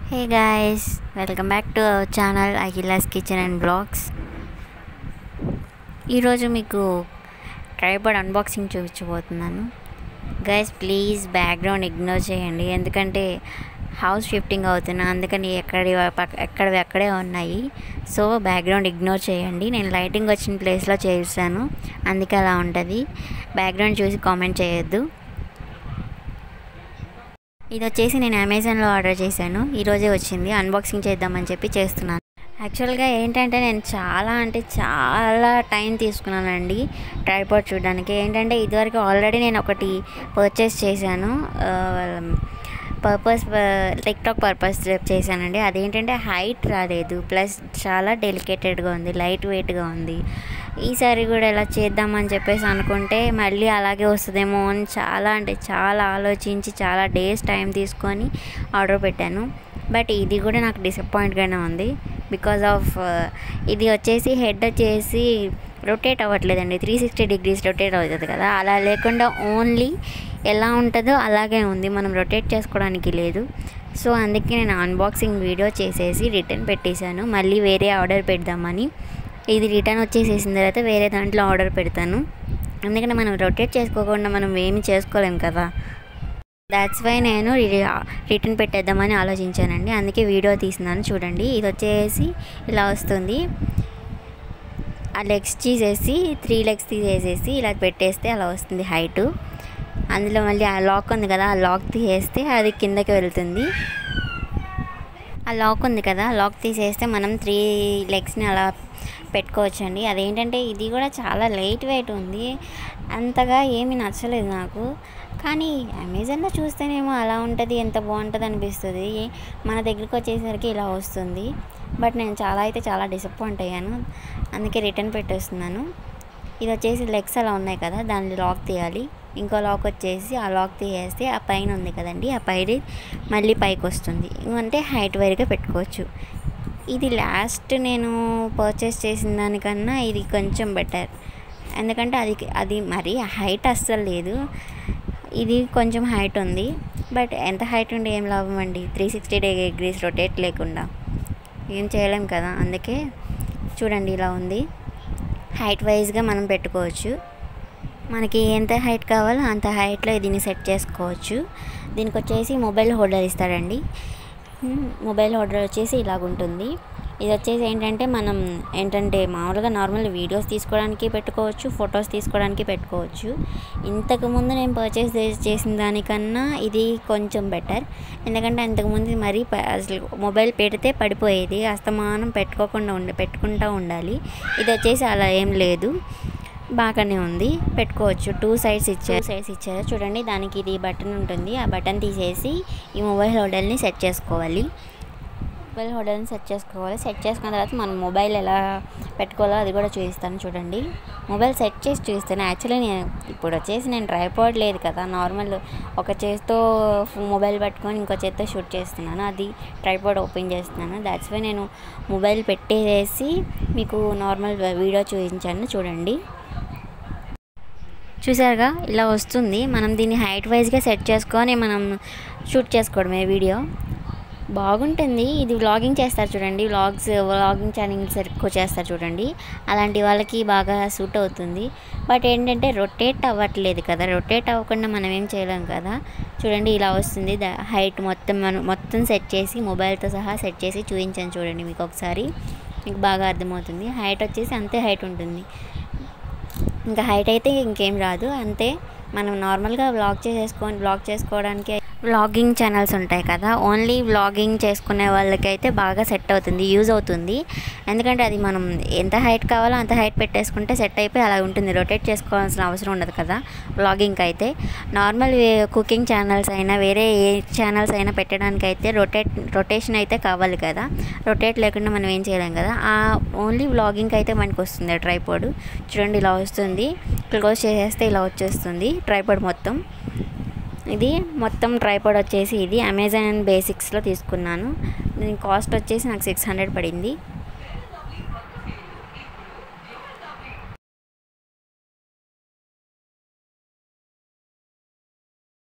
hey guys welcome back to our channel Akhila's kitchen and blogs ఈరోజు మీకు tripod unboxing చూపించబోతున్నాను guys please background ignore చేయండి ఎందుకంటే house shifting అవుతున్నా అందుకని ఎక్కడి పక్క- ఎక్కడివి అక్కడే ఉన్నాయి సో బ్యాక్గ్రౌండ్ ఇగ్నోర్ చేయండి నేను లైటింగ్ వచ్చిన ప్లేస్లో చేస్తాను అందుకే అలా ఉంటుంది బ్యాక్గ్రౌండ్ చూసి కామెంట్ చేయొద్దు ఇది వచ్చేసి నేను అమెజాన్లో ఆర్డర్ చేశాను ఈరోజే వచ్చింది అన్బాక్సింగ్ చేద్దామని చెప్పి చేస్తున్నాను యాక్చువల్గా ఏంటంటే నేను చాలా అంటే చాలా టైం తీసుకున్నానండి ట్రైపాడ్ చూడడానికి ఏంటంటే ఇదివరకు ఆల్రెడీ నేను ఒకటి పర్చేస్ చేశాను పర్పస్ టిక్టాక్ పర్పస్ చేశానండి అదేంటంటే హైట్ రాలేదు ప్లస్ చాలా డెలికేటెడ్గా ఉంది లైట్ వెయిట్గా ఉంది ఈసారి కూడా ఇలా చేద్దామని చెప్పేసి అనుకుంటే మళ్ళీ అలాగే వస్తుందేమో అని చాలా అంటే చాలా ఆలోచించి చాలా డేస్ టైం తీసుకొని ఆర్డర్ పెట్టాను బట్ ఇది కూడా నాకు డిసప్పాయింట్గానే ఉంది బికాజ్ ఆఫ్ ఇది వచ్చేసి హెడ్ వచ్చేసి రొటేట్ అవ్వట్లేదండి త్రీ సిక్స్టీ డిగ్రీస్ రొటేట్ అవుతుంది కదా అలా లేకుండా ఓన్లీ ఎలా ఉంటుందో అలాగే ఉంది మనం రొటేట్ చేసుకోవడానికి లేదు సో అందుకే నేను అన్బాక్సింగ్ వీడియో చేసేసి రిటర్న్ పెట్టేశాను మళ్ళీ వేరే ఆర్డర్ పెడదామని ఇది రిటర్న్ వచ్చేసేసిన తర్వాత వేరే దాంట్లో ఆర్డర్ పెడతాను ఎందుకంటే మనం రొటేట్ చేసుకోకుండా మనం ఏమి చేసుకోలేం కదా దాట్స్ వై నేను రిటర్న్ పెట్టేద్దామని ఆలోచించానండి అందుకే వీడియో తీస్తున్నాను చూడండి ఇది వచ్చేసి ఇలా వస్తుంది ఆ లెగ్స్ తీసేసి త్రీ లెగ్స్ తీసేసేసి ఇలా పెట్టేస్తే అలా వస్తుంది హైటు అందులో మళ్ళీ ఆ లాక్ ఉంది కదా ఆ లాక్ తీసేస్తే అది కిందకి వెళ్తుంది ఆ లాక్ ఉంది కదా ఆ లాక్ తీసేస్తే మనం త్రీ లెగ్స్ని అలా పెట్టుకోవచ్చండి అదేంటంటే ఇది కూడా చాలా లైట్ వెయిట్ ఉంది అంతగా ఏమీ నచ్చలేదు నాకు కానీ అమెజాన్లో చూస్తేనేమో అలా ఉంటుంది ఎంత బాగుంటుంది అనిపిస్తుంది మన దగ్గరికి వచ్చేసరికి ఇలా వస్తుంది బట్ నేను చాలా అయితే చాలా డిసప్పాయింట్ అయ్యాను అందుకే రిటర్న్ పెట్టేస్తున్నాను ఇది వచ్చేసి లెగ్స్ అలా ఉన్నాయి కదా దాన్ని లాక్ తీయాలి ఇంకో లాక్ వచ్చేసి ఆ లాక్ తీసేస్తే ఆ పైన ఉంది కదండి ఆ పైది మళ్ళీ పైకి వస్తుంది అంటే హైట్ వైర్గా పెట్టుకోవచ్చు ఇది లాస్ట్ నేను పర్చేస్ చేసిన దానికన్నా ఇది కొంచెం బెటర్ ఎందుకంటే అది అది మరీ హైట్ అస్సలు లేదు ఇది కొంచెం హైట్ ఉంది బట్ ఎంత హైట్ ఉండి ఏం లాభం అండి త్రీ సిక్స్టీ డిగ్రీస్ రొటేట్ లేకుండా ఏం చేయలేం కదా అందుకే చూడండి ఇలా ఉంది హైట్ వైజ్గా మనం పెట్టుకోవచ్చు మనకి ఎంత హైట్ కావాలో అంత హైట్లో దీన్ని సెట్ చేసుకోవచ్చు దీనికి వచ్చేసి మొబైల్ హోల్డర్ ఇస్తాడండి మ్, మొబైల్ హోల్డర్ వచ్చేసి ఇలాగుంటుంది ఇది వచ్చేసి ఏంటంటే మనం ఏంటంటే మామూలుగా నార్మల్ వీడియోస్ తీసుకోవడానికి పెట్టుకోవచ్చు ఫొటోస్ తీసుకోవడానికి పెట్టుకోవచ్చు ఇంతకుముందు నేను పర్చేస్ చేసిన దానికన్నా ఇది కొంచెం బెటర్ ఎందుకంటే అంతకుముందు మరీ ప- అసలు మొబైల్ పెడితే పడిపోయేది అస్తమానం పెట్టుకోకుండా ఉండి పెట్టుకుంటూ ఉండాలి ఇది వచ్చేసి అలా ఏం లేదు బాగానే ఉంది పెట్టుకోవచ్చు టూ సైడ్స్ ఇచ్చారు సైడ్స్ ఇచ్చారు చూడండి దానికి ఇది బటన్ ఉంటుంది ఆ బటన్ తీసేసి ఈ మొబైల్ హోల్డర్ని సెట్ చేసుకోవాలి మొబైల్ హోల్డర్ని సెట్ చేసుకోవాలి సెట్ చేసుకున్న తర్వాత మనం మొబైల్ ఎలా పెట్టుకోవాలో అది కూడా చూపిస్తాను చూడండి మొబైల్ సెట్ చేసి చూపిస్తాను యాక్చువల్లీ నేను ఇప్పుడు వచ్చేసి నేను ట్రైపాడ్ లేదు కదా నార్మల్ ఒక చేత్తో మొబైల్ పట్టుకొని ఇంకో చేత్తో షూట్ చేస్తున్నాను అది ట్రైపాడ్ ఓపెన్ చేస్తున్నాను దాట్స్ వై నేను మొబైల్ పెట్టేసి మీకు నార్మల్ వీడియో చూపించాను చూడండి చూసారుగా ఇలా వస్తుంది మనం దీన్ని హైట్ వైజ్గా సెట్ చేసుకొని మనం షూట్ చేసుకోవడమే వీడియో బాగుంటుంది ఇది వ్లాగింగ్ చేస్తారు చూడండి వ్లాగ్స్ వ్లాగింగ్ ఛానల్స్ ఎక్కువ చేస్తారు చూడండి అలాంటి వాళ్ళకి బాగా సూట్ అవుతుంది బట్ ఏంటంటే రొటేట్ అవ్వట్లేదు కదా రొటేట్ అవ్వకుండా మనం ఏం చేయలేం కదా చూడండి ఇలా వస్తుంది హైట్ మొత్తం మనం మొత్తం సెట్ చేసి మొబైల్తో సహా సెట్ చేసి చూపించాను చూడండి మీకు ఒకసారి మీకు బాగా అర్థమవుతుంది హైట్ వచ్చేసి అంతే హైట్ ఉంటుంది ఇంకా హైట్ అయితే ఇంకేం రాదు అంతే మనం నార్మల్గా వ్లాగ్ చేసేసుకొని వ్లాగ్ చేసుకోవడానికి వ్లాగింగ్ ఛానల్స్ ఉంటాయి కదా ఓన్లీ వ్లాగింగ్ చేసుకునే వాళ్ళకైతే బాగా సెట్ అవుతుంది యూజ్ అవుతుంది ఎందుకంటే అది మనం ఎంత హైట్ కావాలో అంత హైట్ పెట్టేసుకుంటే సెట్ అయిపోయి అలా ఉంటుంది రొటేట్ చేసుకోవాల్సిన అవసరం ఉండదు కదా వ్లాగింగ్కి అయితే నార్మల్ కుకింగ్ ఛానల్స్ అయినా వేరే ఏ ఛానల్స్ అయినా పెట్టడానికి అయితే రొటేట్ రొటేషన్ అయితే కావాలి కదా రొటేట్ లేకుండా మనం ఏం చేయలేం కదా ఆ ఓన్లీ వ్లాగింగ్కి అయితే మనకి వస్తుంది ట్రైపాడ్ చూడండి ఇలా వస్తుంది క్లోజ్ చేసేస్తే ఇలా వచ్చేస్తుంది ట్రైపాడ్ మొత్తం ఇది మొత్తం ట్రైపాడ్ వచ్చేసి ఇది అమెజాన్ బేసిక్స్లో తీసుకున్నాను దీని కాస్ట్ వచ్చేసి నాకు సిక్స్ హండ్రెడ్ పడింది